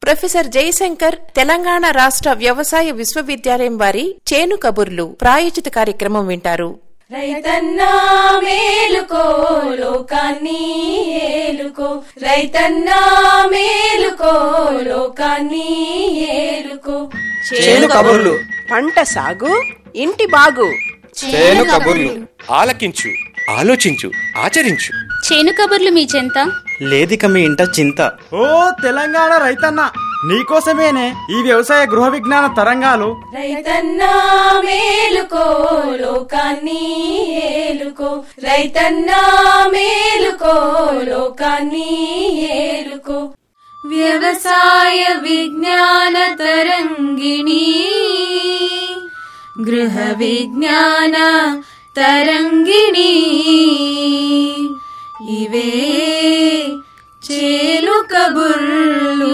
professor Jayashankar Telangana రాష్ట్ర వ్యవసాయ విశ్వవిద్యాలయం వారి చేను కబుర్లు ప్రాయోజిత కార్యక్రమం వింటారు రైతన్నా మేలుకో లోకాన్ని ఏలుకో రైతన్నా మేలుకో లోకాన్ని ఏలుకో చేను కబుర్లు పంట సాగు ఇంటి బాగు చేను కబుర్లు ఆలకించు ఆలోచించు ఆచరించు చేను కబుర్లు మీ చెంత లేదిక మీ ఇంట చింత ఓ తెలంగాణ రైతన్న నీకోసమేనే ఈ వ్యవసాయ గృహ విజ్ఞాన తరంగాలు రైతన్నా మేలుకో లోకాన్ని ఏలుకో రైతన్నా మేలుకో లోకాన్ని ఏలుకో వ్యవసాయ విజ్ఞాన తరంగిణి గృహ విజ్ఞాన తరంగిణి ఇవే చేలు కబుర్లు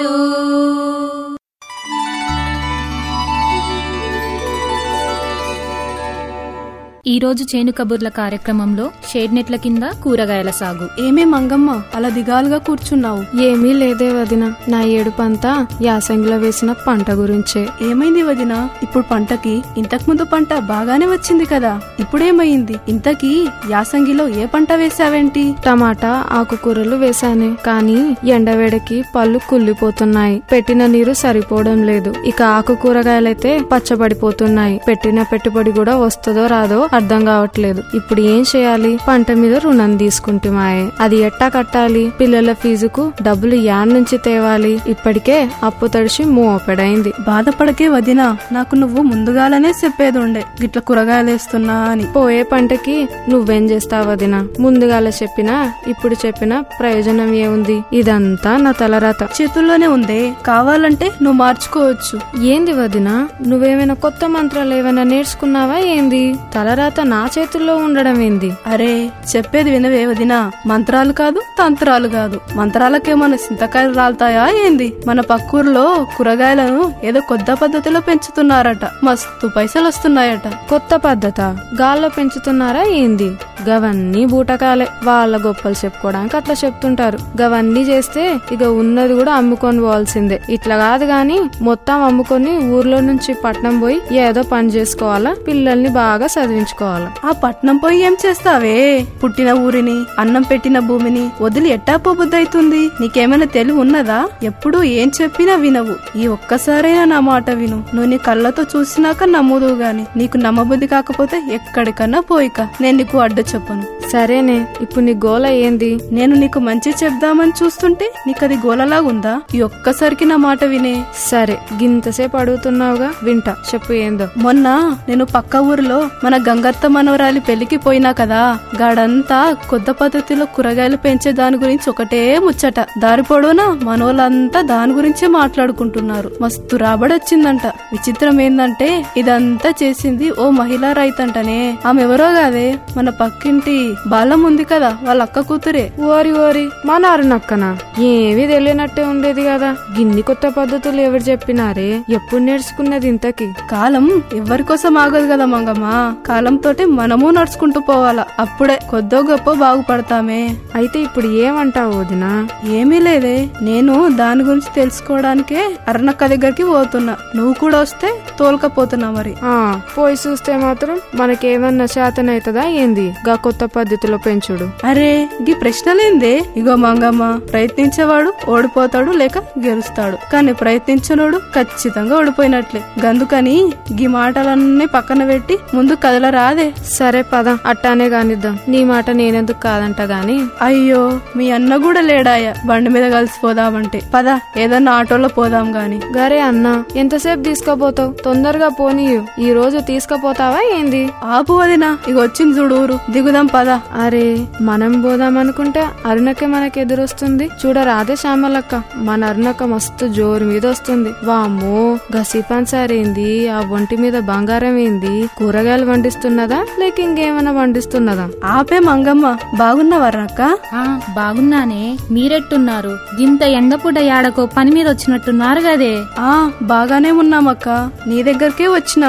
ఈ రోజు చేను కబుర్ల కార్యక్రమంలో షేడ్ నెట్ల కింద కూరగాయల సాగు ఏమే మంగమ్మ అలా దిగాలుగా కూర్చున్నావు ఏమీ లేదే వదిన నా ఏడుపంతా యాసంగిలో వేసిన పంట గురించే ఏమైంది వదిన ఇప్పుడు పంటకి ఇంతకు ముందు పంట బాగానే వచ్చింది కదా ఇప్పుడేమైంది ఇంతకీ యాసంగిలో ఏ పంట వేసావేంటి టమాటా ఆకుకూరలు వేశానే కానీ ఎండవేడకి పళ్ళు కుళ్ళిపోతున్నాయి పెట్టిన నీరు సరిపోవడం లేదు ఇక ఆకుకూరగాయలైతే పచ్చబడిపోతున్నాయి పెట్టిన పెట్టుబడి కూడా వస్తుందో రాదో అర్థం కావట్లేదు ఇప్పుడు ఏం చేయాలి పంట మీద రుణం తీసుకుంటుమాయే అది ఎట్టా కట్టాలి పిల్లల ఫీజుకు డబ్బులు యాన్ నుంచి తేవాలి ఇప్పటికే అప్పు తడిసి మోపెడైంది బాధపడకే వదిన నాకు నువ్వు ముందుగాలనే చెప్పేది ఉండే గిట్ల కూరగాయలేస్తున్నా అని పోయే పంటకి నువ్వేం చేస్తావు వదినా ముందుగాల చెప్పినా ఇప్పుడు చెప్పినా ప్రయోజనం ఏముంది ఇదంతా నా తలరాత చేతుల్లోనే ఉందే కావాలంటే నువ్వు మార్చుకోవచ్చు ఏంది వదినా నువ్వేమైనా కొత్త మంత్రాలు ఏమైనా నేర్చుకున్నావా ఏంది తలరాత నా చేతుల్లో ఉండడం ఏంది అరే చెప్పేది వినవే వదినా మంత్రాలు కాదు తంత్రాలు కాదు మంత్రాలకేమన్నా చింతకాయలు రాలుతాయా ఏంది మన పక్కూరులో కూరగాయలను ఏదో కొత్త పద్ధతిలో పెంచుతున్నారట మస్తు పైసలు వస్తున్నాయట కొత్త పద్ధత గాల్లో పెంచుతున్నారా ఏంది గవన్నీ బూటకాలే వాళ్ళ గొప్పలు చెప్పుకోవడానికి అట్లా చెప్తుంటారు గవన్నీ చేస్తే ఇక ఉన్నది కూడా అమ్ముకొని పోవాల్సిందే ఇట్లా కాదు గాని మొత్తం అమ్ముకొని ఊర్లో నుంచి పట్నం పోయి ఏదో పని చేసుకోవాలా పిల్లల్ని బాగా చదివించుకోవాలా ఆ పట్నం పోయి ఏం చేస్తావే పుట్టిన ఊరిని అన్నం పెట్టిన భూమిని వదిలి ఎట్టా పోబుద్దైతుంది నీకేమైనా తెలివి ఉన్నదా ఎప్పుడు ఏం చెప్పినా వినవు ఈ ఒక్కసారైనా నా మాట విను నువ్వు నీ కళ్ళతో చూసినాక నమ్ముదువు గాని నీకు నమ్మబుద్ధి కాకపోతే ఎక్కడికన్నా పోయిక నేను నీకు అడ్డు చెప్పను సరేనే ఇప్పుడు నీ గోల ఏంది నేను నీకు మంచి చెప్దామని చూస్తుంటే నీకు అది గోలలాగుందా ఈ ఒక్కసారికి నా మాట వినే సరే గింతసేపు అడుగుతున్నావుగా వింటా చెప్పు ఏందో మొన్న నేను పక్క ఊరిలో మన గంగత్త మనవరాలి పెళ్లికి పోయినా కదా గాడంతా కొత్త పద్ధతిలో కూరగాయలు పెంచే దాని గురించి ఒకటే ముచ్చట దారి పొడవునా మనోళ్ళంతా దాని గురించే మాట్లాడుకుంటున్నారు మస్తు రాబడొచ్చిందంట విచిత్రం ఏందంటే ఇదంతా చేసింది ఓ మహిళా రైతంటనే ఆమె ఎవరో కాదే మన పక్కింటి బాలం ఉంది కదా వాళ్ళ అక్క కూతురే ఓరి ఓరి మా నారునక్కన ఏమీ తెలియనట్టే ఉండేది కదా గిన్ని కొత్త పద్ధతులు ఎవరు చెప్పినారే ఎప్పుడు నేర్చుకున్నది ఇంతకి కాలం ఎవరి కోసం ఆగదు కదా మంగమ్మ కాలంతోటి మనము నడుచుకుంటూ పోవాలా అప్పుడే కొద్దో గొప్ప బాగుపడతామే అయితే ఇప్పుడు ఏమంటావు వదినా ఏమీ లేదే నేను దాని గురించి తెలుసుకోవడానికే అరుణక్క దగ్గరికి పోతున్నా నువ్వు కూడా వస్తే తోలుకపోతున్నా మరి ఆ పోయి చూస్తే మాత్రం మనకేమన్నా శాతనైతదా ఏంది గా కొత్త పద్ధతిలో పెంచుడు అరే గీ ప్రశ్నలేందే ఇగో మంగమ్మ ప్రయత్నించేవాడు ఓడిపోతాడు లేక గెలుస్తాడు కానీ ప్రయత్నించనోడు ఖచ్చితంగా ఓడిపోయినట్లే గందుకని గీ మాటలన్నీ పక్కన పెట్టి ముందు కదల రాదే సరే పద అట్టానే కానిద్దాం నీ మాట నేనెందుకు కాదంట గాని అయ్యో మీ అన్న కూడా లేడాయ బండి మీద కలిసిపోదామంటే పద ఏదన్నా ఆటోలో పోదాం గాని గరే అన్న ఎంతసేపు తీసుకుపోతావు తొందరగా పోనీయు ఈ రోజు తీసుకుపోతావా ఏంది ఆపు వదినా ఇక వచ్చింది చూడు ఊరు దిగుదాం పద అరే మనం పోదాం అనుకుంటే అరుణకే మనకి ఎదురొస్తుంది చూడరాదే శ్యామలక్క మన అరుణక్క మస్తు జోరు మీద వస్తుంది వామ్మో గసీపాన్ సారేంది ఆ ఒంటి మీద బంగారం ఏంది కూరగాయలు వండిస్తున్నదా లేక ఇంకేమైనా వండిస్తున్నదా ఆపే మంగమ్మ బాగున్నవారక్క ఆ బాగున్నానే మీరెట్టున్నారు గింత ఎండపుడ యాడకో పని మీద వచ్చినట్టున్నారు గదే ఆ బాగానే ఉన్నామక్క నీ దగ్గరకే వచ్చినాము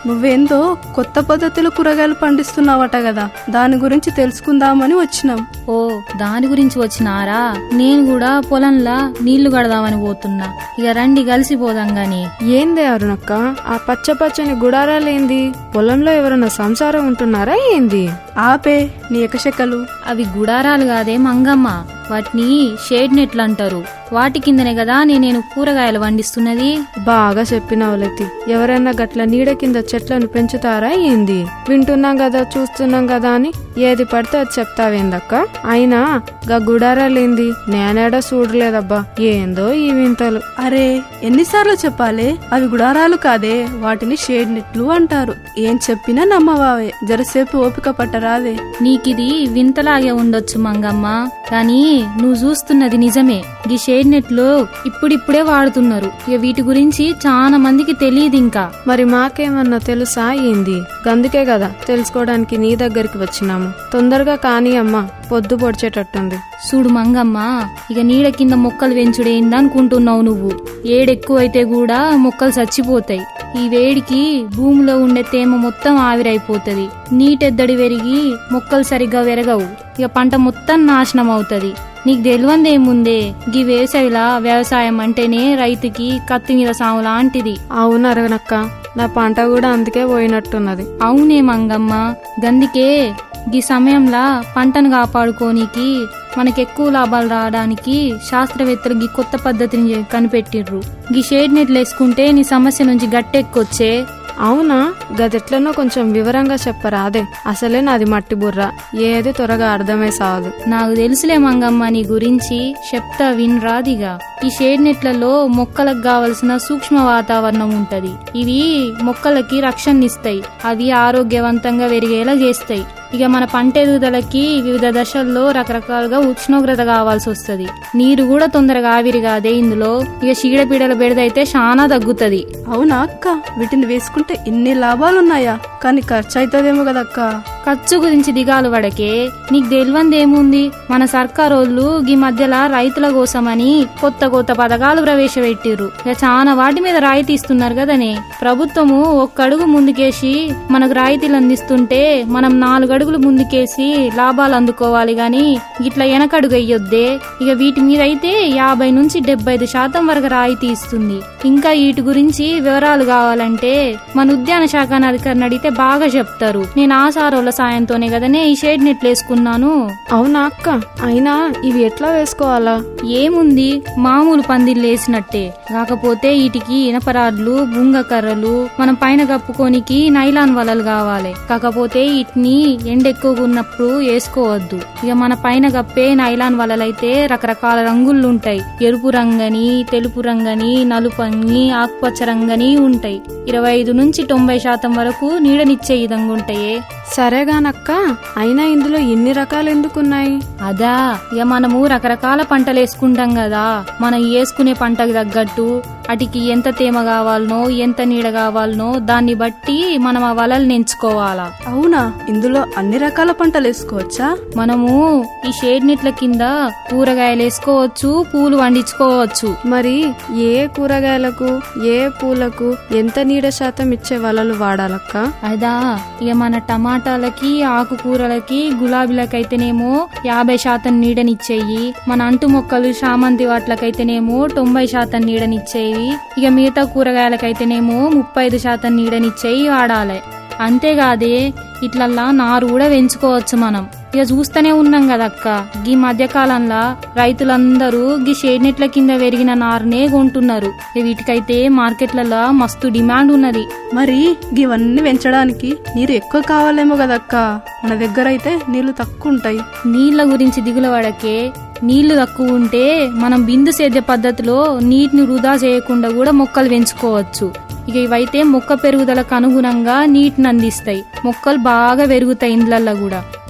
నువ్వేందో కొత్త పద్ధతిలో కూరగాయలు పండిస్తున్నావట కదా దాని గురించి తెలుసుకుందామని వచ్చినాం ఓ దాని గురించి వచ్చినారా నేను కూడా పొలంలా నీళ్లు కడదామని పోతున్నా ఇక రండి కలిసిపోదాం గాని ఏంది అరుణక్క ఆ పచ్చ పచ్చని గుడారాలేంది పొలంలో ఎవరైనా సంసారం ఉంటున్నారా ఏంది ఆపే నీ ఎకశెక్కలు అవి గుడారాలు కాదే మంగమ్మ వాటిని షేడ్ నెట్లు అంటారు వాటి కిందనే కదా నే- నేను కూరగాయలు వండిస్తున్నది బాగా చెప్పినవులెత్తి ఎవరైనా గట్ల నీడ కింద చెట్లను పెంచుతారా ఏంది వింటున్నాం కదా చూస్తున్నాం కదా అని ఏది పడితే అది చెప్తావేందక్క అయినా గా గుడారాలేంది నేనేడా చూడలేదబ్బా ఏందో ఈ వింతలు అరే ఎన్నిసార్లు చెప్పాలి అవి గుడారాలు కాదే వాటిని షేడ్ నెట్లు అంటారు ఏం చెప్పినా నమ్మవావే జరసేపు ఓపిక పట్టరాదే నీకిది వింతలాగే ఉండొచ్చు మంగమ్మ కానీ నువ్వు చూస్తున్నది నిజమే ఈ షేడ్ నెట్లు ఇప్పుడిప్పుడే వాడుతున్నారు ఇక వీటి గురించి చాలా మందికి తెలియదు ఇంకా మరి మాకేమన్నా తెలుసా ఏంది గందుకే కదా తెలుసుకోవడానికి నీ దగ్గరికి వచ్చినాము తొందరగా కానీ అమ్మా పొద్దు పొడిచేటట్టుంది చూడు మంగమ్మ ఇక నీడ కింద మొక్కలు పెంచుడేంది అనుకుంటున్నావు నువ్వు ఏడెక్కువైతే కూడా మొక్కలు చచ్చిపోతాయి ఈ వేడికి భూమిలో ఉండే తేమ మొత్తం ఆవిరైపోతది నీటెద్దడి పెరిగి మొక్కలు సరిగ్గా పెరగవు ఇక పంట మొత్తం నాశనం అవుతది నీకు తెలియందేముందే గీ వేసవిలా వ్యవసాయం అంటేనే రైతుకి కత్తి మీద సాము లాంటిది అవును అరగనక్క నా పంట కూడా అందుకే పోయినట్టున్నది అవునే మంగమ్మ గందుకే గీ సమయంలా పంటను కాపాడుకోనికి మనకెక్కువ లాభాలు రావడానికి శాస్త్రవేత్తలు గీ కొత్త పద్ధతిని చే- కనిపెట్టిర్రు గీ షేడ్ నెట్లు వేసుకుంటే నీ సమస్య నుంచి గట్టెక్కొచ్చే అవునా గదెట్లనో కొంచెం వివరంగా చెప్పరా అదే అసలే నాది మట్టి బుర్ర ఏది త్వరగా అర్థమై సాగదు నాకు తెలుసులే మంగమ్మ నీ గురించి చెప్తా వినరాదిగా ఈ షేడ్ నెట్లలో మొక్కలకు కావలసిన సూక్ష్మ వాతావరణం ఉంటది ఇవి మొక్కలకి రక్షణనిస్తాయి అవి ఆరోగ్యవంతంగా పెరిగేలా చేస్తాయి ఇక మన పంట ఎదుగుదలకి వివిధ దశల్లో రకరకాలుగా ఉష్ణోగ్రత కావాల్సి వస్తది నీరు కూడా తొందరగా ఆవిరి కాదే ఇందులో ఇక చీడపీడల బెడదైతే చాలా తగ్గుతది అవునా అక్క వీటిని వేసుకుంటే ఇన్ని లాభాలున్నాయా కానీ ఖర్చు అవుతుందేమో కదక్క ఖర్చు గురించి దిగాలు పడకే నీకు తెలియందేముంది మన సర్కారోళ్ళు ఈ మధ్యలో రైతుల కోసమని కొత్త కొత్త పథకాలు ప్రవేశపెట్టిర్రు ఇక చాలా వాటి మీద రాయితీ ఇస్తున్నారు కదనే ప్రభుత్వము ఒక్కడుగు ముందుకేసి మనకు రాయితీలు అందిస్తుంటే మనం నాలుగు అడుగులు ముందుకేసి లాభాలు అందుకోవాలి గాని ఇట్లా వెనకడుగు అయ్యొద్దే ఇక వీటి మీద అయితే యాభై నుంచి డెబ్బై ఐదు శాతం వరకు రాయితీ ఇస్తుంది ఇంకా వీటి గురించి వివరాలు కావాలంటే మన ఉద్యాన శాఖ అధికారిని అడిగితే బాగా చెప్తారు నేను ఆసారోల సాయంతోనే కదనే ఈ షేడ్ నెట్లు వేసుకున్నాను అవునా అక్క అయినా ఇవి ఎట్లా వేసుకోవాలా ఏముంది మామూలు పందిళ్ళు వేసినట్టే కాకపోతే వీటికి ఇనపరాడ్లు బుంగ కర్రలు మనం పైన కప్పుకోనికి నైలాన్ వలలు కావాలి కాకపోతే వీటిని ఎండ ఎక్కువగా ఉన్నప్పుడు వేసుకోవద్దు ఇక మన పైన కప్పే నైలాన్ వలలైతే రకరకాల రంగులు ఉంటాయి ఎరుపు రంగని తెలుపు రంగని నలుపని ఆకుపచ్చ రంగని ఉంటాయి ఇరవై ఐదు నుంచి తొంభై శాతం వరకు నీడనిచ్చే విధంగా ఉంటాయి సరేగానక్క అయినా ఇందులో ఇన్ని రకాలు ఎందుకున్నాయి అదా ఇక మనము రకరకాల పంటలు వేసుకుంటాం కదా మనం వేసుకునే పంటకు తగ్గట్టు అటికి ఎంత తేమ కావాలనో ఎంత నీడ కావాలనో దాన్ని బట్టి మనం ఆ వలలు ఎంచుకోవాలా అవునా ఇందులో అన్ని రకాల పంటలు వేసుకోవచ్చా మనము ఈ షేడ్ నెట్ల కింద కూరగాయలు వేసుకోవచ్చు పూలు పండించుకోవచ్చు మరి ఏ కూరగాయలకు ఏ పూలకు ఎంత నీడ శాతం ఇచ్చే వలలు వాడాలక్క అదా ఇక మన టమాటాలకి ఆకుకూరలకి గులాబీలకైతేనేమో యాభై శాతం నీడనిచ్చేయి మన అంటు మొక్కలు చామంతి వాట్లకైతేనేమో తొంభై శాతం నీడనిచ్చేవి ఇక మిగతా కూరగాయలకైతేనేమో ముప్పై ఐదు శాతం నీడనిచ్చేయి వాడాలి అంతేకాదే ఇట్లల్లా నారు కూడా పెంచుకోవచ్చు మనం ఇక చూస్తూనే ఉన్నాం కదక్క గీ మధ్యకాలంలో రైతులందరూ గీ షేడ్ నెట్ల కింద పెరిగిన నారునే కొంటున్నారు ఇక వీటికైతే మార్కెట్లలో మస్తు డిమాండ్ ఉన్నది మరి ఇవన్నీ పెంచడానికి నీరు ఎక్కువ కావాలేమో కదక్క మన దగ్గర అయితే నీళ్లు తక్కువ ఉంటాయి నీళ్ల గురించి దిగుల పడకే నీళ్లు తక్కువ ఉంటే మనం బిందు సేద్య పద్ధతిలో నీటిని వృధా చేయకుండా కూడా మొక్కలు పెంచుకోవచ్చు ఇక ఇవైతే మొక్క పెరుగుదలకు అనుగుణంగా నీటిని అందిస్తాయి మొక్కలు బాగా పెరుగుతాయి ఇండ్లల్లో కూడా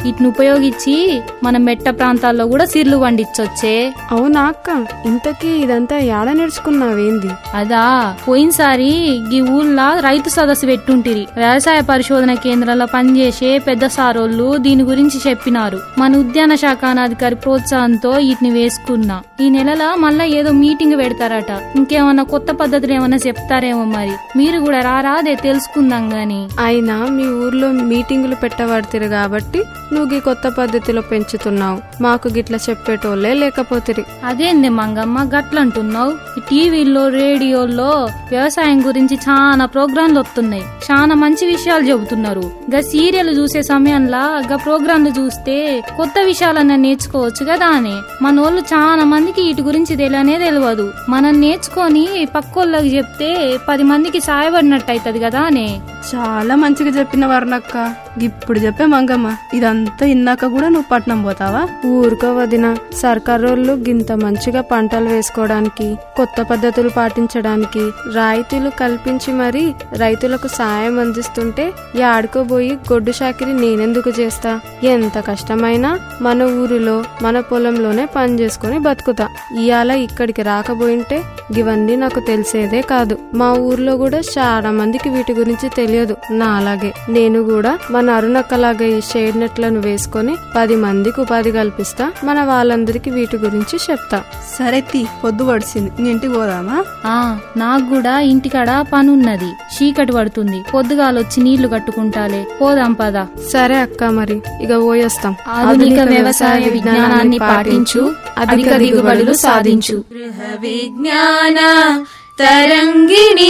వీటిని ఉపయోగించి మన మెట్ట ప్రాంతాల్లో కూడా సిర్లు పండించొచ్చే అవునా అక్క ఇంతకీ ఇదంతా ఏడ నేర్చుకున్నావేంది అదా పోయినసారి ఈ ఊళ్ళో రైతు సదస్సు పెట్టుంటిరి వ్యవసాయ పరిశోధన కేంద్రంలో పనిచేసే పెద్ద సారోళ్ళు దీని గురించి చెప్పినారు మన ఉద్యాన శాఖ అధికారి ప్రోత్సాహంతో వీటిని వేసుకున్నా ఈ నెలలో మళ్ళా ఏదో మీటింగ్ పెడతారట ఇంకేమన్నా కొత్త పద్ధతులు ఏమన్నా చెప్తారేమో మరి మీరు కూడా రారాదే తెలుసుకుందాం గాని అయినా మీ ఊర్లో మీటింగులు పెట్టబడతారు కాబట్టి నువ్వు ఈ కొత్త పద్ధతిలో పెంచుతున్నావు మాకు గిట్ల చెప్పేటోళ్ళే లేకపోతే అదేంది మంగమ్మ గట్లంటున్నావు ఈ టీవీల్లో రేడియోల్లో వ్యవసాయం గురించి చాలా ప్రోగ్రాంలు వస్తున్నాయి చాలా మంచి విషయాలు చెబుతున్నారు గా సీరియల్ చూసే సమయంలో గా ప్రోగ్రాంలు చూస్తే కొత్త విషయాలన్నా నేర్చుకోవచ్చు కదా అని మనోళ్ళు చాలా మందికి వీటి గురించి తెలియనే తెలియదు మనం నేర్చుకొని పక్కోళ్ళకి చెప్తే పది మందికి సాయపడినట్టు అవుతుంది కదా అని చాలా మంచిగా చెప్పిన వర్ణక్క ఇప్పుడు చెప్పే మంగమ్మ ఇదంతా ఇన్నాక కూడా నువ్వు పట్నం పోతావా ఊరుకో వదిన సర్కారోళ్ళు గింత మంచిగా పంటలు వేసుకోవడానికి కొత్త పద్ధతులు పాటించడానికి రాయితీలు కల్పించి మరీ రైతులకు సాయం అందిస్తుంటే యాడుకోబోయి గొడ్డు షాకిరి నేనెందుకు చేస్తా ఎంత కష్టమైనా మన ఊరిలో మన పొలంలోనే పని చేసుకుని బతుకుతా ఇయాల ఇక్కడికి రాకపోయింటే ఇవన్నీ నాకు తెలిసేదే కాదు మా ఊర్లో కూడా చాలా మందికి వీటి గురించి తెలియదు నా అలాగే నేను కూడా మన అరుణక్కలాగా ఈ షేడ్ నెట్లను వేసుకొని పది మందికి ఉపాధి కల్పిస్తా మన వాళ్ళందరికీ వీటి గురించి చెప్తా సరే తీ పొద్దు పడిసింది నీ ఇంటికి పోదామా ఆ నాకు కూడా ఇంటికాడ పనున్నది చీకటి పడుతుంది పొద్దుగాలొచ్చి నీళ్లు కట్టుకుంటాలే పోదాం పదా సరే అక్క మరి ఇక పోయొస్తాం ఆధునిక వ్యవసాయ విజ్ఞానాన్ని పాటించు అధిక దిగుబడులు సాధించు గృహ విజ్ఞాన తరంగిణి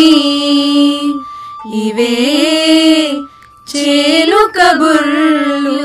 ఇవే చేలు కబుర్లు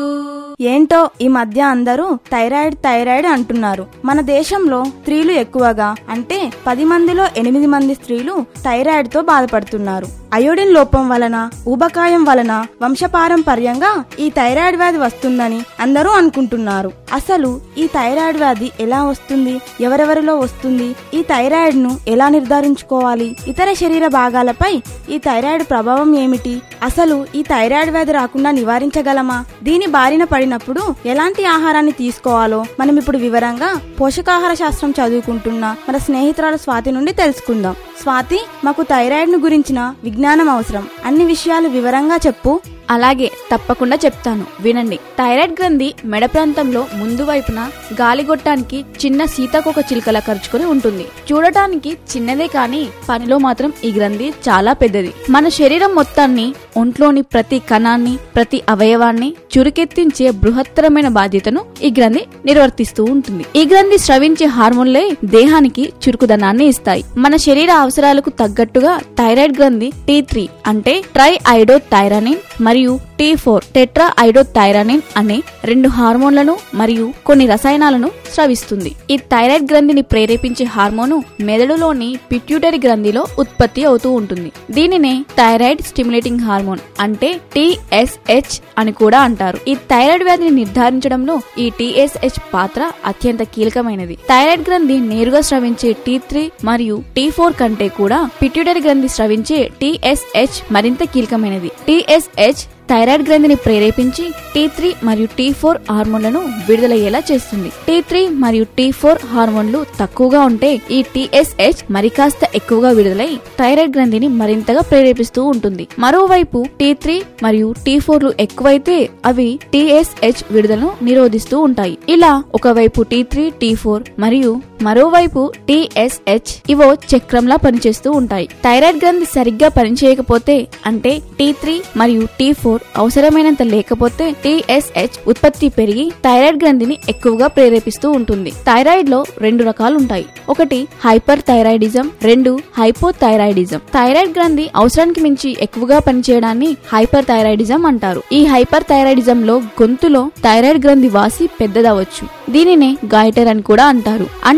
ఏంటో ఈ మధ్య అందరూ థైరాయిడ్ థైరాయిడ్ అంటున్నారు మన దేశంలో స్త్రీలు ఎక్కువగా అంటే పది మందిలో ఎనిమిది మంది స్త్రీలు థైరాయిడ్ తో బాధపడుతున్నారు అయోడిన్ లోపం వలన ఊబకాయం వలన వంశపారంపర్యంగా ఈ థైరాయిడ్ వ్యాధి వస్తుందని అందరూ అనుకుంటున్నారు అసలు ఈ థైరాయిడ్ వ్యాధి ఎలా వస్తుంది ఎవరెవరిలో వస్తుంది ఈ థైరాయిడ్ ను ఎలా నిర్ధారించుకోవాలి ఇతర శరీర భాగాలపై ఈ థైరాయిడ్ ప్రభావం ఏమిటి అసలు ఈ థైరాయిడ్ వ్యాధి రాకుండా నివారించగలమా దీని బారిన పడినప్పుడు ఎలాంటి ఆహారాన్ని తీసుకోవాలో మనం ఇప్పుడు వివరంగా పోషకాహార శాస్త్రం చదువుకుంటున్న మన స్నేహితురాలు స్వాతి నుండి తెలుసుకుందాం స్వాతి మాకు థైరాయిడ్ ను గురించిన విజ్ఞానం అవసరం అన్ని విషయాలు వివరంగా చెప్పు అలాగే తప్పకుండా చెప్తాను వినండి థైరాయిడ్ గ్రంథి మెడ ప్రాంతంలో ముందు వైపున గాలిగొట్టానికి చిన్న సీతాకోక చిలుకల ఖర్చుకొని ఉంటుంది చూడటానికి చిన్నదే కానీ పనిలో మాత్రం ఈ గ్రంథి చాలా పెద్దది మన శరీరం మొత్తాన్ని ఒంట్లోని ప్రతి కణాన్ని ప్రతి అవయవాన్ని చురుకెత్తించే బృహత్తరమైన బాధ్యతను ఈ గ్రంథి నిర్వర్తిస్తూ ఉంటుంది ఈ గ్రంథి స్రవించే హార్మోన్లే దేహానికి చురుకుదనాన్ని ఇస్తాయి మన శరీర అవసరాలకు తగ్గట్టుగా థైరాయిడ్ గ్రంథి టీ త్రీ అంటే ట్రై ఐడో థైరానిన్ మరియు T four tetraiodothyronine అనే రెండు హార్మోన్లను మరియు కొన్ని రసాయనాలను స్రవిస్తుంది ఈ థైరాయిడ్ గ్రంథిని ప్రేరేపించే హార్మోను మెదడులోని పిట్యూటరీ గ్రంథిలో ఉత్పత్తి అవుతూ ఉంటుంది దీనినే థైరాయిడ్ స్టిమ్యులేటింగ్ హార్మోన్ అంటే టిఎస్హెచ్ అని కూడా అంటారు ఈ థైరాయిడ్ వ్యాధిని నిర్ధారించడంలో ఈ టిఎస్హెచ్ పాత్ర అత్యంత కీలకమైనది థైరాయిడ్ గ్రంథి నేరుగా స్రవించే టీ త్రీ మరియు టీ ఫోర్ కంటే కూడా పిట్యూటరీ గ్రంథి స్రవించే టిఎస్హెచ్ మరింత కీలకమైనది టిఎస్హెచ్ థైరాయిడ్ గ్రంథిని ప్రేరేపించి టీ త్రీ మరియు టీ ఫోర్ హార్మోన్లను విడుదలయ్యేలా చేస్తుంది టీ త్రీ మరియు టీ ఫోర్ హార్మోన్లు తక్కువగా ఉంటే ఈ టీఎస్హెచ్ మరి కాస్త ఎక్కువగా విడుదలై థైరాయిడ్ గ్రంథిని మరింతగా ప్రేరేపిస్తూ ఉంటుంది మరోవైపు టీ త్రీ మరియు టీ ఫోర్లు ఎక్కువైతే అవి టీఎస్హెచ్ విడుదలను నిరోధిస్తూ ఉంటాయి ఇలా ఒకవైపు టీ త్రీ టీ ఫోర్ మరియు మరోవైపు టీఎస్హెచ్ ఇవో చక్రంలా పనిచేస్తూ ఉంటాయి థైరాయిడ్ గ్రంథి సరిగ్గా పనిచేయకపోతే అంటే టీ త్రీ మరియు టీ ఫోర్ అవసరమైనంత లేకపోతే టీఎస్హెచ్ ఉత్పత్తి పెరిగి థైరాయిడ్ గ్రంథిని ఎక్కువగా ప్రేరేపిస్తూ ఉంటుంది థైరాయిడ్ లో రెండు రకాలు ఉంటాయి ఒకటి హైపర్ థైరాయిడిజం రెండు హైపోథైరాయిడిజం థైరాయిడ్ గ్రంథి అవసరానికి మించి ఎక్కువగా పనిచేయడాన్ని హైపర్ థైరాయిడిజం అంటారు ఈ హైపర్ థైరాయిడిజం లో గొంతులో థైరాయిడ్ గ్రంథి వాసి పెద్దదవచ్చు దీనినే గాయటర్ అని కూడా అంటారు అంటే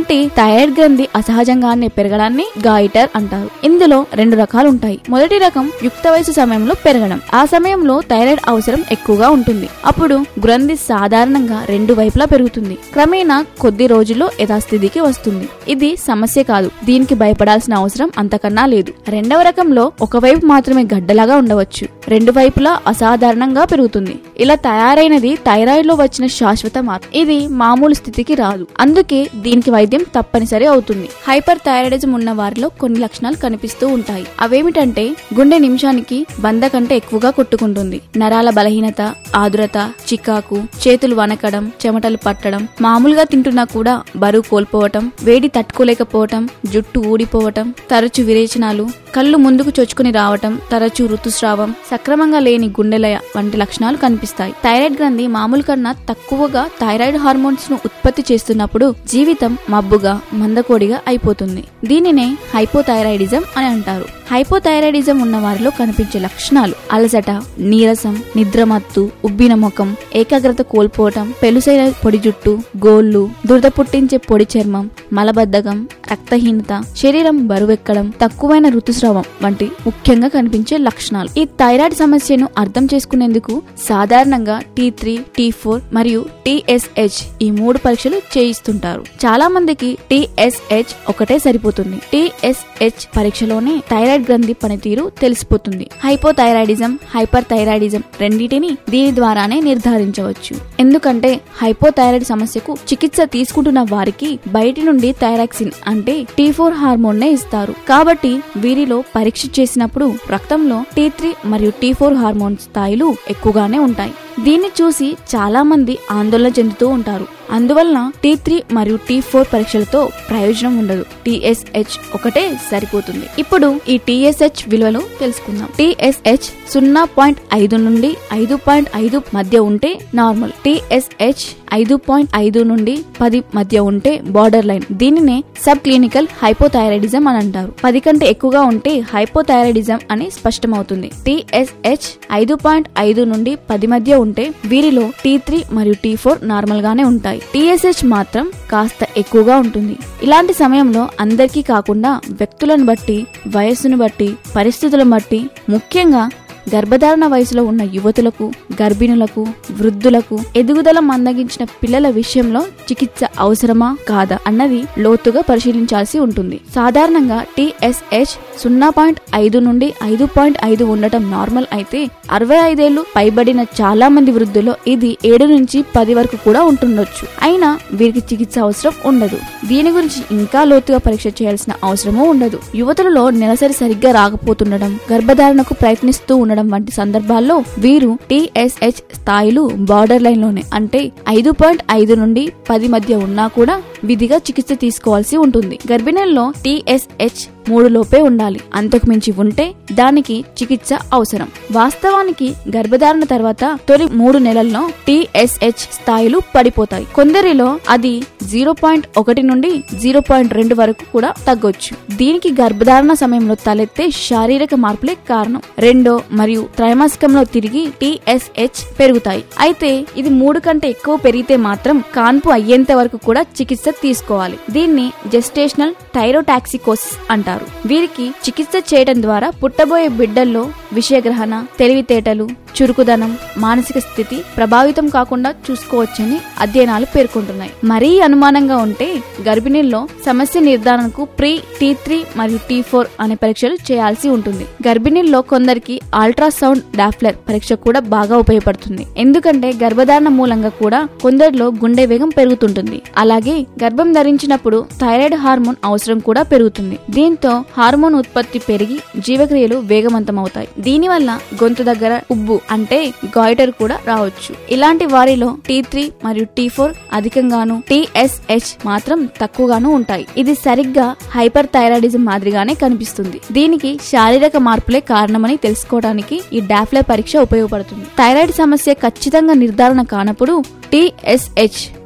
ఇలాంటి థైరాయిడ్ గ్రంథి అసహజంగానే పెరగడాన్ని గాయిటర్ అంటారు ఇందులో రెండు రకాలు ఉంటాయి మొదటి రకం యుక్త వయసు సమయంలో పెరగడం ఆ సమయంలో థైరాయిడ్ అవసరం ఎక్కువగా ఉంటుంది అప్పుడు గ్రంథి సాధారణంగా రెండు వైపులా పెరుగుతుంది క్రమేణా కొద్ది రోజుల్లో యథాస్థితికి వస్తుంది ఇది సమస్య కాదు దీనికి భయపడాల్సిన అవసరం అంతకన్నా లేదు రెండవ రకంలో ఒకవైపు మాత్రమే గడ్డలాగా ఉండవచ్చు రెండు వైపులా అసాధారణంగా పెరుగుతుంది ఇలా తయారైనది థైరాయిడ్ లో వచ్చిన శాశ్వత మార్పు ఇది మామూలు స్థితికి రాదు అందుకే దీనికి వైద్యం తప్పనిసరి అవుతుంది హైపర్ థైరాయిడిజం ఉన్న వారిలో కొన్ని లక్షణాలు కనిపిస్తూ ఉంటాయి అవేమిటంటే గుండె నిమిషానికి వంద కంటే ఎక్కువగా కొట్టుకుంటుంది నరాల బలహీనత ఆదురత చికాకు చేతులు వనకడం చెమటలు పట్టడం మామూలుగా తింటున్నా కూడా బరువు కోల్పోవటం వేడి తట్టుకోలేకపోవటం జుట్టు ఊడిపోవటం తరచు విరేచనాలు కళ్ళు ముందుకు చొచ్చుకుని రావటం తరచూ ఋతుస్రావం సక్రమంగా లేని గుండెలయ వంటి లక్షణాలు కనిపిస్తాయి థైరాయిడ్ గ్రంథి మామూలు కన్నా తక్కువగా థైరాయిడ్ హార్మోన్స్ ను ఉత్పత్తి చేస్తున్నప్పుడు జీవితం మబ్బుగా మందకోడిగా అయిపోతుంది దీనినే హైపోథైరాయిడిజం అని అంటారు హైపోథైరాయిడిజం ఉన్న వారిలో కనిపించే లక్షణాలు అలసట నీరసం నిద్రమత్తు ఉబ్బిన ముఖం ఏకాగ్రత కోల్పోవటం పెలుసైన పొడి జుట్టు గోళ్లు దురద పుట్టించే పొడి చర్మం మలబద్ధకం రక్తహీనత శరీరం బరువెక్కడం తక్కువైన ఋతుస్రావం వంటి ముఖ్యంగా కనిపించే లక్షణాలు ఈ థైరాయిడ్ సమస్యను అర్థం చేసుకునేందుకు సాధారణంగా టీ త్రీ టీ ఫోర్ మరియు టిఎస్హెచ్ ఈ మూడు పరీక్షలు చేయిస్తుంటారు చాలా మందికి టిఎస్హెచ్ ఒకటే సరిపోతుంది టిఎస్హెచ్ పరీక్షలోనే థైరాయిడ్ గ్రంథి పనితీరు తెలిసిపోతుంది హైపోథైరాయిడిజం హైపర్ థైరాయిడిజం రెండింటిని దీని ద్వారానే నిర్ధారించవచ్చు ఎందుకంటే హైపోథైరాయిడ్ సమస్యకు చికిత్స తీసుకుంటున్న వారికి బయటి నుండి థైరాక్సిన్ అంటే టీ ఫోర్ హార్మోన్ నే ఇస్తారు కాబట్టి వీరిలో పరీక్ష చేసినప్పుడు రక్తంలో టీ త్రీ మరియు టీ ఫోర్ హార్మోన్ స్థాయిలు ఎక్కువగానే ఉంటాయి దీన్ని చూసి చాలా మంది ఆందోళన చెందుతూ ఉంటారు అందువలన టీ త్రీ మరియు టీ ఫోర్ పరీక్షలతో ప్రయోజనం ఉండదు టిఎస్హెచ్ ఒకటే సరిపోతుంది ఇప్పుడు ఈ టిఎస్హెచ్ విలువలు తెలుసుకుందాం టిఎస్హెచ్ సున్నా పాయింట్ ఐదు నుండి ఐదు పాయింట్ ఐదు మధ్య ఉంటే నార్మల్ టిఎస్హెచ్ ఐదు పాయింట్ ఐదు నుండి పది మధ్య ఉంటే బార్డర్ లైన్ దీనినే సబ్ క్లినికల్ హైపోథైరాయిడిజం అని అంటారు పది కంటే ఎక్కువగా ఉంటే హైపోథైరాయిడిజం అని స్పష్టమవుతుంది టిఎస్హెచ్ ఐదు పాయింట్ ఐదు నుండి పది మధ్య ఉంటే వీరిలో టీ త్రీ మరియు టీ ఫోర్ నార్మల్ గానే ఉంటాయి టిఎస్హెచ్ మాత్రం కాస్త ఎక్కువగా ఉంటుంది ఇలాంటి సమయంలో అందరికీ కాకుండా వ్యక్తులను బట్టి వయస్సును బట్టి పరిస్థితులను బట్టి ముఖ్యంగా గర్భధారణ వయసులో ఉన్న యువతులకు గర్భిణులకు వృద్ధులకు ఎదుగుదల మందగించిన పిల్లల విషయంలో చికిత్స అవసరమా కాదా అన్నది లోతుగా పరిశీలించాల్సి ఉంటుంది సాధారణంగా టిఎస్హెచ్ సున్నా పాయింట్ ఐదు నుండి ఐదు పాయింట్ ఐదు ఉండటం నార్మల్ అయితే అరవై ఐదేళ్లు పైబడిన చాలా మంది వృద్ధుల్లో ఇది ఏడు నుంచి పది వరకు కూడా ఉంటుండొచ్చు అయినా వీరికి చికిత్స అవసరం ఉండదు దీని గురించి ఇంకా లోతుగా పరీక్ష చేయాల్సిన అవసరమూ ఉండదు యువతులలో నెలసరి సరిగ్గా రాకపోతుండడం గర్భధారణకు ప్రయత్నిస్తూ ఉండడం వంటి సందర్భాల్లో వీరు టిఎస్హెచ్ స్థాయిలు బార్డర్ లైన్ లోనే అంటే ఐదు పాయింట్ ఐదు నుండి పది మధ్య ఉన్నా కూడా విధిగా చికిత్స తీసుకోవాల్సి ఉంటుంది గర్భిణుల్లో టిఎస్హెచ్ మూడు లోపే ఉండాలి అంతకు మించి ఉంటే దానికి చికిత్స అవసరం వాస్తవానికి గర్భధారణ తర్వాత తొలి మూడు నెలల్లో టిఎస్హెచ్ స్థాయిలు పడిపోతాయి కొందరిలో అది జీరో పాయింట్ ఒకటి నుండి జీరో పాయింట్ రెండు వరకు కూడా తగ్గొచ్చు దీనికి గర్భధారణ సమయంలో తలెత్తే శారీరక మార్పులే కారణం రెండో మరియు త్రైమాసికంలో తిరిగి టిఎస్హెచ్ పెరుగుతాయి అయితే ఇది మూడు కంటే ఎక్కువ పెరిగితే మాత్రం కాన్పు అయ్యేంత వరకు కూడా చికిత్స తీసుకోవాలి దీన్ని జెస్టేషనల్ థైరోటాక్సికోసిస్ అంటారు వీరికి చికిత్స చేయడం ద్వారా పుట్టబోయే బిడ్డల్లో విషయగ్రహణ తెలివితేటలు చురుకుదనం మానసిక స్థితి ప్రభావితం కాకుండా చూసుకోవచ్చని అధ్యయనాలు పేర్కొంటున్నాయి మరీ అనుమానంగా ఉంటే గర్భిణీల్లో సమస్య నిర్ధారణకు ప్రీ టీ త్రీ మరియు టీ ఫోర్ అనే పరీక్షలు చేయాల్సి ఉంటుంది గర్భిణీల్లో కొందరికి అల్ట్రాసౌండ్ డాఫ్లర్ పరీక్ష కూడా బాగా ఉపయోగపడుతుంది ఎందుకంటే గర్భధారణ మూలంగా కూడా కొందరిలో గుండె వేగం పెరుగుతుంటుంది అలాగే గర్భం ధరించినప్పుడు థైరాయిడ్ హార్మోన్ అవసరం కూడా పెరుగుతుంది దీంతో హార్మోన్ ఉత్పత్తి పెరిగి జీవక్రియలు వేగవంతమవుతాయి దీనివల్ల గొంతు దగ్గర ఉబ్బు అంటే గాయిటర్ కూడా రావచ్చు ఇలాంటి వారిలో టీ త్రీ మరియు టీ ఫోర్ అధికంగాను టిఎస్హెచ్ మాత్రం తక్కువగాను ఉంటాయి ఇది సరిగ్గా హైపర్ థైరాయిడిజం మాదిరిగానే కనిపిస్తుంది దీనికి శారీరక మార్పులే కారణమని తెలుసుకోవడానికి ఈ డాఫ్లర్ పరీక్ష ఉపయోగపడుతుంది థైరాయిడ్ సమస్య ఖచ్చితంగా నిర్ధారణ కానప్పుడు టిఎస్హెచ్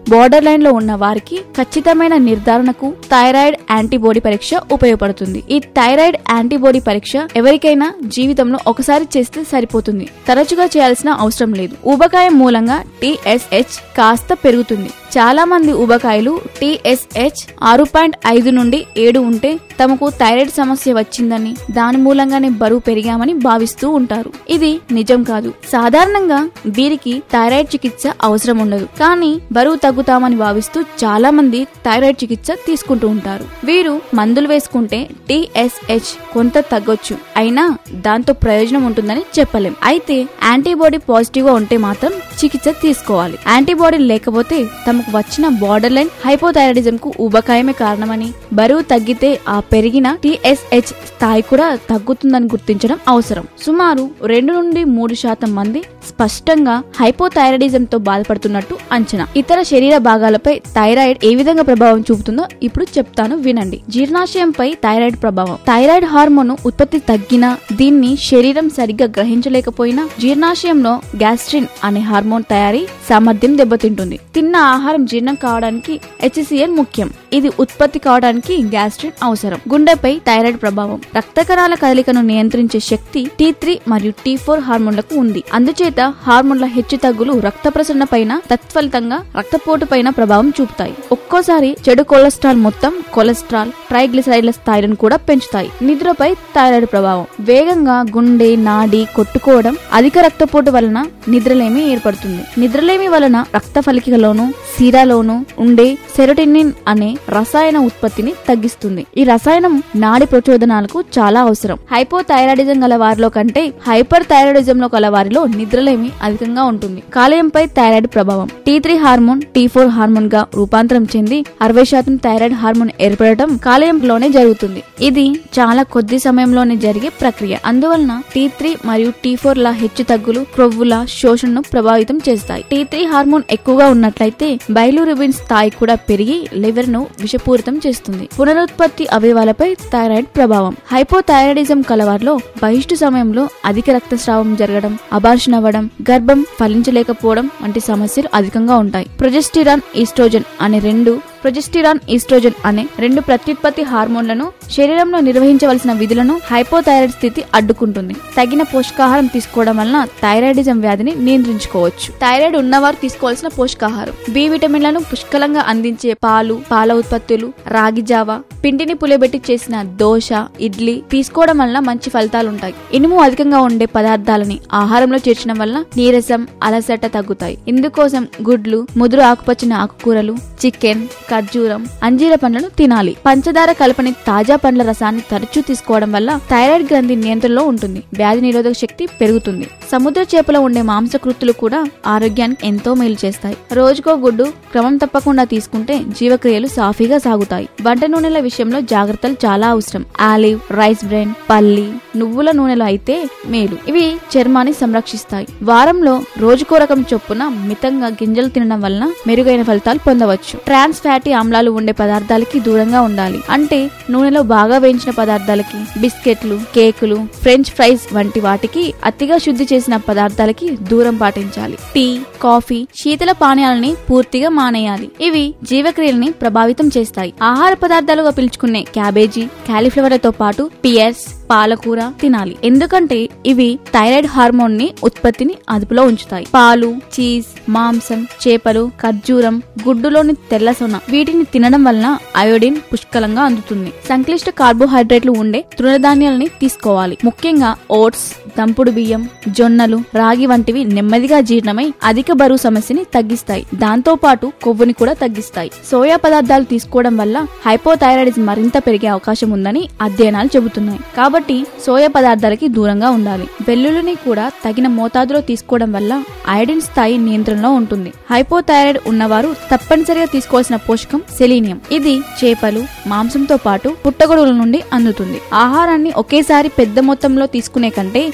బోర్డర్ లైన్ లో ఉన్న వారికి ఖచ్చితమైన నిర్ధారణకు థైరాయిడ్ యాంటీబాడీ పరీక్ష ఉపయోగపడుతుంది ఈ థైరాయిడ్ యాంటీబాడీ పరీక్ష ఎవరికైనా జీవితంలో ఒకసారి చేస్తే సరిపోతుంది తరచుగా చేయాల్సిన అవసరం లేదు ఊబకాయం మూలంగా టీఎస్హెచ్ కాస్త పెరుగుతుంది చాలా మంది ఊబకాయలు టీఎస్హెచ్ ఆరు పాయింట్ ఐదు నుండి ఏడు ఉంటే తమకు థైరాయిడ్ సమస్య వచ్చిందని దాని మూలంగానే బరువు పెరిగామని భావిస్తూ ఉంటారు ఇది నిజం కాదు సాధారణంగా వీరికి థైరాయిడ్ చికిత్స అవసరం ఉండదు కానీ బరువు తగ్గుతామని భావిస్తూ చాలా మంది థైరాయిడ్ చికిత్స తీసుకుంటూ ఉంటారు వీరు మందులు వేసుకుంటే టీఎస్హెచ్ కొంత తగ్గొచ్చు అయినా దాంతో ప్రయోజనం ఉంటుందని చెప్పలేం అయితే యాంటీబాడీ పాజిటివ్ గా ఉంటే మాత్రం చికిత్స తీసుకోవాలి యాంటీబాడీ లేకపోతే తమకు వచ్చిన బార్డర్ లైన్ హైపోథైరాయిడిజం కు ఊబకాయమే కారణమని బరువు తగ్గితే ఆ పెరిగిన టీఎస్హెచ్ స్థాయి కూడా తగ్గుతుందని గుర్తించడం అవసరం సుమారు రెండు నుండి మూడు శాతం మంది స్పష్టంగా హైపోథైరాయిడిజం తో బాధపడుతున్నట్టు అంచనా ఇతర శరీర భాగాలపై థైరాయిడ్ ఏ విధంగా ప్రభావం చూపుతుందో ఇప్పుడు చెప్తాను వినండి జీర్ణాశయంపై థైరాయిడ్ ప్రభావం థైరాయిడ్ హార్మోన్ ఉత్పత్తి తగ్గినా దీన్ని శరీరం సరిగ్గా గ్రహించలేకపోయినా జీర్ణాశయంలో గ్యాస్ట్రిన్ అనే హార్మోన్ తయారీ సామర్థ్యం దెబ్బతింటుంది తిన్న ఆహారం జీర్ణం కావడానికి హెచ్సిఎల్ ముఖ్యం ఇది ఉత్పత్తి కావడానికి గ్యాస్ట్రిన్ అవసరం గుండెపై థైరాయిడ్ ప్రభావం రక్త కణాల కదలికను నియంత్రించే శక్తి టీ త్రీ మరియు టీ ఫోర్ హార్మోన్లకు ఉంది అందుచేత హార్మోన్ల హెచ్చు తగ్గులు రక్త ప్రసరణ పైన తత్ఫలితంగా రక్తపోటు పైన ప్రభావం చూపుతాయి ఒక్కోసారి చెడు కొలెస్ట్రాల్ మొత్తం కొలెస్ట్రాల్ ట్రైగ్లిసరైడ్ల స్థాయిలను కూడా పెంచుతాయి నిద్రపై థైరాయిడ్ ప్రభావం వేగంగా గుండె నాడి కొట్టుకోవడం అధిక రక్తపోటు వలన నిద్రలేమి ఏర్పడుతుంది నిద్రలేమి వలన రక్త ఫలికలోను సిరాలోను ఉండే సెరోటినిన్ అనే రసాయన ఉత్పత్తిని తగ్గిస్తుంది ఈ రసాయనం నాడి ప్రచోదనాలకు చాలా అవసరం హైపోథైరాయిడిజం గల వారిలో కంటే హైపర్ థైరాయిడిజం లో గల వారిలో నిద్రలేమి అధికంగా ఉంటుంది కాలేయంపై థైరాయిడ్ ప్రభావం T three hormone T four hormone గా రూపాంతరం చెంది అరవై శాతం థైరాయిడ్ హార్మోన్ ఏర్పడటం కాలేయంలోనే జరుగుతుంది ఇది చాలా కొద్ది సమయంలోనే జరిగే ప్రక్రియ అందువలన టీ త్రీ మరియు టీ ఫోర్ ల హెచ్చు తగ్గులు క్రొవ్వుల శోషణను ప్రభావితం చేస్తాయి టీ త్రీ హార్మోన్ ఎక్కువగా ఉన్నట్లయితే బైలురుబిన్ స్థాయి కూడా పెరిగి లివర్ ను విషపూరితం చేస్తుంది పునరుత్పత్తి అవయవాలపై థైరాయిడ్ ప్రభావం హైపోథైరాయిడిజం కలవారిలో బహిష్టు సమయంలో అధిక రక్తస్రావం జరగడం అబార్షన్ అవ్వడం గర్భం ఫలించలేకపోవడం వంటి సమస్యలు అధికంగా ఉంటాయి ప్రొజెస్టిరాన్ ఈస్ట్రోజన్ అనే రెండు ప్రొజెస్టిరాన్ ఈస్ట్రోజన్ అనే రెండు ప్రత్యుత్పత్తి హార్మోన్లను శరీరంలో నిర్వహించవలసిన విధులను హైపోథైరాయిడ్ స్థితి అడ్డుకుంటుంది తగిన పోషకాహారం తీసుకోవడం వలన థైరాయిడిజం వ్యాధిని నియంత్రించుకోవచ్చు థైరాయిడ్ ఉన్నవారు తీసుకోవాల్సిన పోషకాహారం బి విటమిన్లను పుష్కలంగా అందించే పాలు పాల ఉత్పత్తులు రాగి జావ పిండిని పులియబెట్టి చేసిన దోశ ఇడ్లీ తీసుకోవడం వలన మంచి ఫలితాలు ఉంటాయి ఇనుము అధికంగా ఉండే పదార్థాలని ఆహారంలో చేర్చడం వలన నీరసం అలసట తగ్గుతాయి ఇందుకోసం గుడ్లు ముదురు ఆకుపచ్చని ఆకుకూరలు చికెన్ ఖర్జూరం అంజీర పండ్లను తినాలి పంచదార కలపని తాజా పండ్ల రసాన్ని తరచూ తీసుకోవడం వల్ల థైరాయిడ్ గ్రంథి నియంత్రణలో ఉంటుంది వ్యాధి నిరోధక శక్తి పెరుగుతుంది సముద్ర చేపలో ఉండే మాంసకృత్తులు కూడా ఆరోగ్యానికి ఎంతో మేలు చేస్తాయి రోజుకో గుడ్డు క్రమం తప్పకుండా తీసుకుంటే జీవక్రియలు సాఫీగా సాగుతాయి వంట నూనెల విషయంలో జాగ్రత్తలు చాలా అవసరం ఆలివ్ రైస్ బ్రెన్ పల్లి నువ్వుల నూనెలు అయితే మేలు ఇవి చర్మాన్ని సంరక్షిస్తాయి వారంలో రోజుకో రకం చొప్పున మితంగా గింజలు తినడం వలన మెరుగైన ఫలితాలు పొందవచ్చు ట్రాన్స్ ఫ్యాటీ ఆమ్లాలు ఉండే పదార్థాలకి దూరంగా ఉండాలి అంటే నూనెలో బాగా వేయించిన పదార్థాలకి బిస్కెట్లు కేకులు ఫ్రెంచ్ ఫ్రైస్ వంటి వాటికి అతిగా శుద్ధి చేసిన పదార్థాలకి దూరం పాటించాలి టీ కాఫీ శీతల పానీయాలని పూర్తిగా మానేయాలి ఇవి జీవక్రియల్ని ప్రభావితం చేస్తాయి ఆహార పదార్థాలుగా పిలుచుకునే క్యాబేజీ కాలీఫ్లవర్లతో పాటు పియర్స్ పాలకూర తినాలి ఎందుకంటే ఇవి థైరాయిడ్ హార్మోన్ ని ఉత్పత్తిని అదుపులో ఉంచుతాయి పాలు చీజ్ మాంసం చేపలు ఖర్జూరం గుడ్డులోని తెల్ల సొన వీటిని తినడం వలన అయోడిన్ పుష్కలంగా అందుతుంది సంక్లిష్ట కార్బోహైడ్రేట్లు ఉండే తృణధాన్యాలని తీసుకోవాలి ముఖ్యంగా ఓట్స్ దంపుడు బియ్యం జొన్నలు రాగి వంటివి నెమ్మదిగా జీర్ణమై అధిక బరువు సమస్యని తగ్గిస్తాయి దాంతో పాటు కొవ్వుని కూడా తగ్గిస్తాయి సోయా పదార్థాలు తీసుకోవడం వల్ల హైపోథైరాయిడిజం మరింత పెరిగే అవకాశం ఉందని అధ్యయనాలు చెబుతున్నాయి కాబట్టి సోయా పదార్థాలకి దూరంగా ఉండాలి వెల్లుల్లిని కూడా తగిన మోతాదులో తీసుకోవడం వల్ల ఐరన్ స్థాయి నియంత్రణలో ఉంటుంది హైపోథైరాయిడ్ ఉన్నవారు తప్పనిసరిగా తీసుకోవాల్సిన పోషకం సెలీనియం ఇది చేపలు మాంసంతో పాటు పుట్టగొడుగుల నుండి అందుతుంది ఆహారాన్ని ఒకేసారి పెద్ద మొత్తంలో తీసుకునే కంటే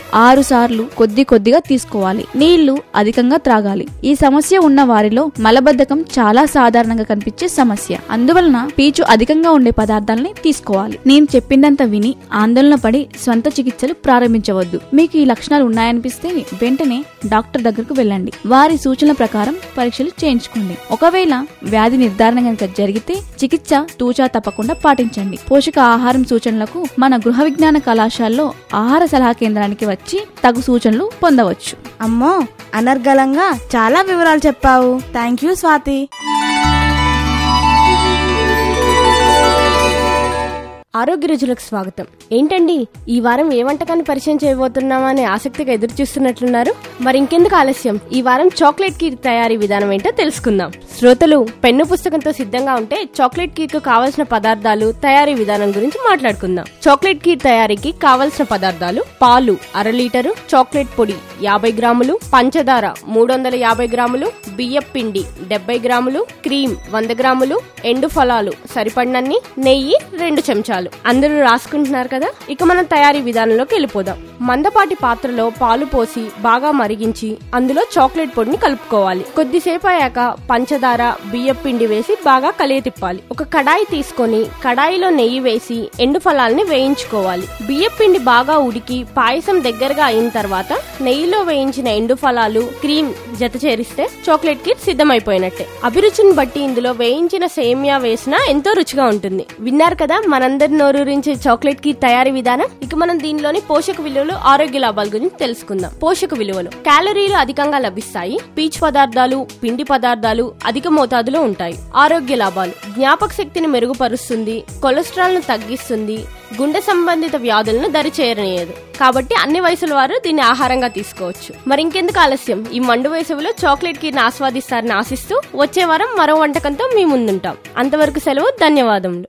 ఆరు సార్లు కొద్ది కొద్దిగా తీసుకోవాలి నీళ్లు అధికంగా త్రాగాలి ఈ సమస్య ఉన్న వారిలో మలబద్ధకం చాలా సాధారణంగా కనిపించే సమస్య అందువలన పీచు అధికంగా ఉండే పదార్థాలని తీసుకోవాలి నేను చెప్పిందంత విని ఆందోళన పడి స్వంత చికిత్సలు ప్రారంభించవద్దు మీకు ఈ లక్షణాలు ఉన్నాయనిపిస్తే వెంటనే డాక్టర్ దగ్గరకు వెళ్ళండి వారి సూచనల ప్రకారం పరీక్షలు చేయించుకోండి ఒకవేళ వ్యాధి నిర్ధారణ కనుక జరిగితే చికిత్స తూచా తప్పకుండా పాటించండి పోషక ఆహారం సూచనలకు మన గృహ విజ్ఞాన కళాశాలలో ఆహార సలహా కేంద్రానికి వచ్చి తగు సూచనలు పొందవచ్చు అమ్మో అనర్గళంగా చాలా వివరాలు చెప్పావు థ్యాంక్ యూ స్వాతి ఆరోగ్య రుచులకు స్వాగతం ఏంటండి ఈ వారం ఏ వంటకాన్ని పరిచయం చేయబోతున్నామా అనే ఆసక్తిగా ఎదురు చూస్తున్నట్లున్నారు మరి ఇంకెందుకు ఆలస్యం ఈ వారం చాక్లెట్ కీర్ తయారీ విధానం ఏంటో తెలుసుకుందాం శ్రోతలు పెన్ను పుస్తకంతో సిద్ధంగా ఉంటే చాక్లెట్ కీర్ కు కావలసిన పదార్థాలు తయారీ విధానం గురించి మాట్లాడుకుందాం చాక్లెట్ కీర్ తయారీకి కావలసిన పదార్థాలు పాలు అర లీటరు చాక్లెట్ పొడి యాభై గ్రాములు పంచదార మూడు వందల యాభై గ్రాములు బియ్యం పిండి డెబ్బై గ్రాములు క్రీమ్ వంద గ్రాములు ఎండు ఫలాలు సరిపడినన్ని నెయ్యి రెండు చెంచాలు అందరూ రాసుకుంటున్నారు కదా ఇక మనం తయారీ విధానంలోకి వెళ్ళిపోదాం మందపాటి పాత్రలో పాలు పోసి బాగా మరిగించి అందులో చాక్లెట్ పొడిని కలుపుకోవాలి కొద్దిసేపు అయ్యాక పంచదార బియ్యం పిండి వేసి బాగా కలియ తిప్పాలి ఒక కడాయి తీసుకొని కడాయిలో నెయ్యి వేసి ఎండు ఫలాల్ని వేయించుకోవాలి బియ్యం పిండి బాగా ఉడికి పాయసం దగ్గరగా అయిన తర్వాత నెయ్యిలో వేయించిన ఎండు ఫలాలు క్రీమ్ జత చేరిస్తే చాక్లెట్ కిట్ సిద్ధమైపోయినట్టే అభిరుచిని బట్టి ఇందులో వేయించిన సేమియా వేసినా ఎంతో రుచిగా ఉంటుంది విన్నారు కదా మనందరి నోరూరించే చాక్లెట్ కి తయారీ విధానం ఇక మనం దీనిలోని పోషక విలువలు ఆరోగ్య లాభాల గురించి తెలుసుకుందాం పోషక విలువలు క్యాలరీలు అధికంగా లభిస్తాయి పీచు పదార్థాలు పిండి పదార్థాలు అధిక మోతాదులో ఉంటాయి ఆరోగ్య లాభాలు జ్ఞాపక శక్తిని మెరుగుపరుస్తుంది కొలెస్ట్రాల్ ను తగ్గిస్తుంది గుండె సంబంధిత వ్యాధులను దరి చేరనీయదు కాబట్టి అన్ని వయసుల వారు దీన్ని ఆహారంగా తీసుకోవచ్చు మరి ఇంకెందుకు ఆలస్యం ఈ మండు వేసవిలో చాక్లెట్ కి ఆస్వాదిస్తారని ఆశిస్తూ వచ్చే వారం మరో వంటకంతో మీ ముందుంటాం అంతవరకు సెలవు ధన్యవాదములు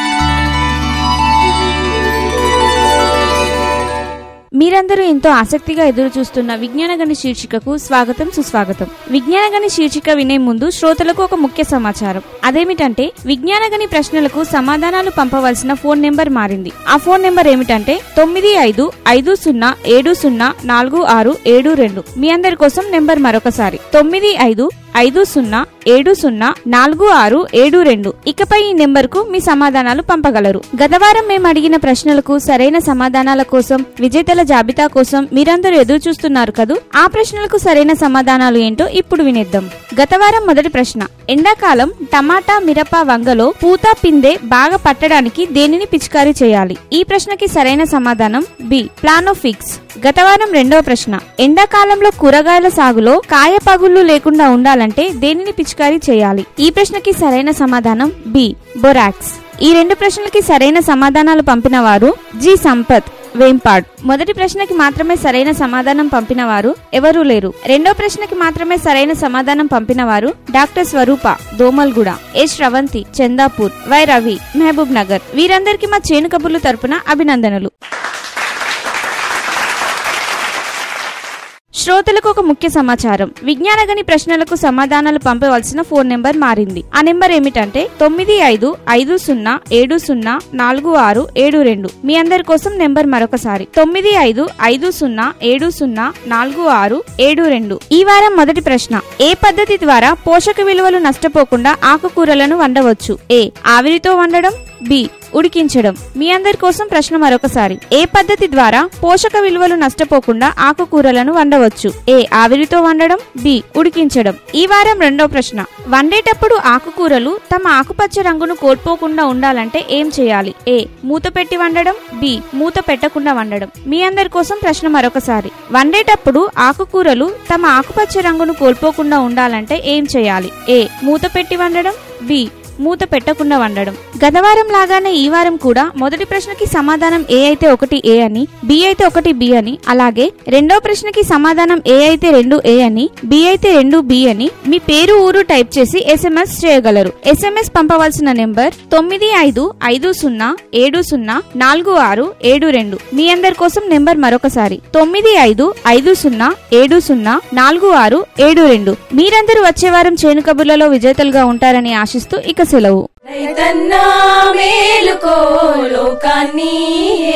మీరందరూ ఎంతో ఆసక్తిగా ఎదురు చూస్తున్న విజ్ఞానగణి శీర్షికకు స్వాగతం సుస్వాగతం విజ్ఞానగణి శీర్షిక వినే ముందు శ్రోతలకు ఒక ముఖ్య సమాచారం అదేమిటంటే విజ్ఞానగణి ప్రశ్నలకు సమాధానాలు పంపవలసిన ఫోన్ నెంబర్ మారింది ఆ ఫోన్ నెంబర్ ఏమిటంటే తొమ్మిది ఐదు ఐదు సున్నా ఏడు సున్నా నాలుగు ఆరు ఏడు రెండు మీ అందరి కోసం నెంబర్ మరొకసారి తొమ్మిది ఐదు ఐదు సున్నా ఏడు సున్నా నాలుగు ఆరు ఏడు రెండు ఇకపై ఈ నెంబర్ కు మీ సమాధానాలు పంపగలరు గతవారం మేము అడిగిన ప్రశ్నలకు సరైన సమాధానాల కోసం విజేతల జాబితా కోసం మీరందరూ ఎదురు చూస్తున్నారు కదూ ఆ ప్రశ్నలకు సరైన సమాధానాలు ఏంటో ఇప్పుడు వినేద్దాం గతవారం మొదటి ప్రశ్న ఎండాకాలం టమాటా మిరప వంగలో పూత పిందె బాగా పట్టడానికి దేనిని పిచికారీ చేయాలి ఈ ప్రశ్నకి సరైన సమాధానం బి ప్లానోఫిక్స్ గతవారం రెండవ ప్రశ్న ఎండాకాలంలో కూరగాయల సాగులో కాయ పగుళ్లు లేకుండా ఉండాలంటే దేనిని పిచికారీ చేయాలి ఈ ప్రశ్నకి సరైన సమాధానం బి బొరాక్స్ ఈ రెండు ప్రశ్నలకి సరైన సమాధానాలు పంపిన వారు జి సంపత్ వేంపాడ్ మొదటి ప్రశ్నకి మాత్రమే సరైన సమాధానం పంపిన వారు ఎవరూ లేరు రెండో ప్రశ్నకి మాత్రమే సరైన సమాధానం పంపిన వారు doctor Swarupa Domalguda A Sravanthi Chandapur Y Ravi Mahabubnagar వీరందరికీ మా చేను కబుర్లు తరపున అభినందనలు శ్రోతలకు ఒక ముఖ్య సమాచారం విజ్ఞానగని ప్రశ్నలకు సమాధానాలు పంపవలసిన ఫోన్ నెంబర్ మారింది ఆ నెంబర్ ఏమిటంటే తొమ్మిది ఐదు ఐదు సున్నా ఏడు సున్నా నాలుగు ఆరు ఏడు రెండు మీ అందరి కోసం నెంబర్ మరొకసారి తొమ్మిది ఐదు ఐదు సున్నా ఏడు సున్నా నాలుగు ఆరు ఏడు రెండు ఈ వారం మొదటి ప్రశ్న ఏ పద్ధతి ద్వారా పోషక విలువలు నష్టపోకుండా ఆకుకూరలను వండవచ్చు ఏ ఆవిరితో వండడం బి ఉడికించడం మీ అందరి కోసం ప్రశ్న మరొకసారి ఏ పద్ధతి ద్వారా పోషక విలువలు నష్టపోకుండా ఆకుకూరలను వండవచ్చు ఏ ఆవిరితో వండడం బి ఉడికించడం ఈ వారం రెండో ప్రశ్న వండేటప్పుడు ఆకుకూరలు తమ ఆకుపచ్చ రంగును కోల్పోకుండా ఉండాలంటే ఏం చేయాలి ఏ మూత పెట్టి వండడం బి మూత పెట్టకుండా వండడం మీ అందరి కోసం ప్రశ్న మరొకసారి వండేటప్పుడు ఆకుకూరలు తమ ఆకుపచ్చ రంగును కోల్పోకుండా ఉండాలంటే ఏం చేయాలి ఏ మూత పెట్టి వండడం బి మూత పెట్టకుండా వండడం గతవారం లాగానే ఈ వారం కూడా మొదటి ప్రశ్నకి సమాధానం ఏ అయితే ఒకటి ఏ అని బి అయితే ఒకటి బి అని అలాగే రెండో ప్రశ్నకి సమాధానం ఏ అయితే రెండు ఏ అని బి అయితే రెండు బి అని మీ పేరు ఊరు టైప్ చేసి ఎస్ఎంఎస్ చేయగలరు ఎస్ఎంఎస్ పంపవలసిన నెంబర్ తొమ్మిది ఐదు ఐదు సున్నా ఏడు సున్నా నాలుగు ఆరు ఏడు రెండు మీ అందరి కోసం నెంబర్ మరొకసారి తొమ్మిది ఐదు ఐదు సున్నా ఏడు సున్నా నాలుగు ఆరు ఏడు రెండు మీరందరూ వచ్చే వారం చేను కబుర్లలో విజేతలుగా ఉంటారని ఆశిస్తూ ఇక సెలవు రైతన్నా మేలుకో లోకాన్ని ఏలు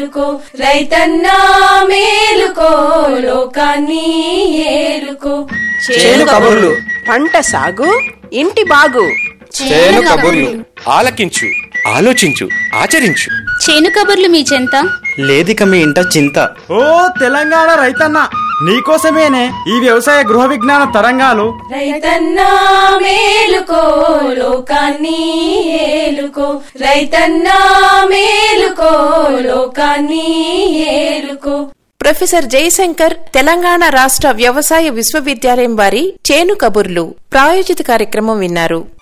ఏలుకో రైతన్నా మేలుకో లోకాన్ని ఏలుకో చేను కబుర్లు పంట సాగు ఇంటి బాగు చేను కబుర్లు ఆలకించు ఆలోచించు ఆచరించు చేను కబుర్లు మీ చెంత లేదిక మీ ఇంట చింత ఓ తెలంగాణ రైతన్న నీకోసమేనే ఈ వ్యవసాయ గృహ విజ్ఞాన తరంగాలు రైతన్నా మేలుకో లోకాన్ని ఏలుకో రైతన్నా మేలుకో లోకాన్ని ఏలుకో ప్రొఫెసర్ జయశంకర్ తెలంగాణ రాష్ట్ర వ్యవసాయ విశ్వవిద్యాలయం వారి చేను కబుర్లు ప్రాయోజిత కార్యక్రమం విన్నారు